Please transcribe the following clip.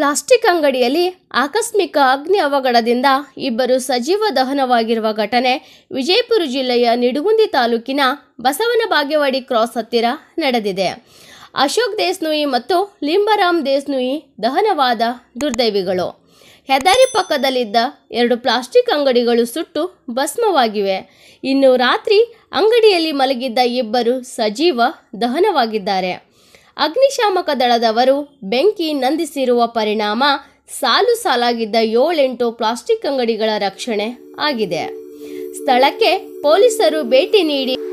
plastic ಅಂಗಡಿಯಲ್ಲಿ ಆಕಸ್ಮಿಕ ಅಗ್ನಿ ಅವಘಡದಿಂದ ಇಬ್ಬರು ಸಜೀವ ದಹನವಾಗಿರುವ ಘಟನೆ ವಿಜಯಪುರ ಜಿಲ್ಲೆಯ ನಿಡುಗುಂದಿ ತಾಲೂಕಿನ ಬಸವನ ಬಾಗೇವಾಡಿ ಕ್ರಾಸ್ ಹತ್ತಿರ ನಡೆದಿದೆ ಅಶೋಕ್ ದೇಸ್ನುಯಿ ಮತ್ತು ಲಿಂಬರಾಮ್ ದೇಸ್ನುಯಿ ದಹನವಾದ ದುರ್ದೈವಿಗಳು ಹೆದ್ದಾರಿ ಪಕ್ಕದಲ್ಲಿದ್ದ ಎರಡು ಪ್ಲಾಸ್ಟಿಕ್ ಅಂಗಡಿಗಳು ಸುಟ್ಟು ಭಸ್ಮವಾಗಿವೆ ಇನ್ನು ರಾತ್ರಿ ಅಂಗಡಿಯಲ್ಲಿ ಮಲಗಿದ್ದ ಇಬ್ಬರು ಸಜೀವ ದಹನವಾಗಿದ್ದಾರೆ ಅಗ್ನಿಶಾಮಕ ದಳದವರು ಬೆಂಕಿ ನಂದಿಸಿರುವ ಪರಿಣಾಮ ಸಾಲು ಸಾಲಾಗಿದ್ದ ಏಳೆಂಟು ಪ್ಲಾಸ್ಟಿಕ್ ಅಂಗಡಿಗಳ ರಕ್ಷಣೆ ಆಗಿದೆ ಸ್ಥಳಕ್ಕೆ ಪೊಲೀಸರು ಭೇಟಿ ನೀಡಿ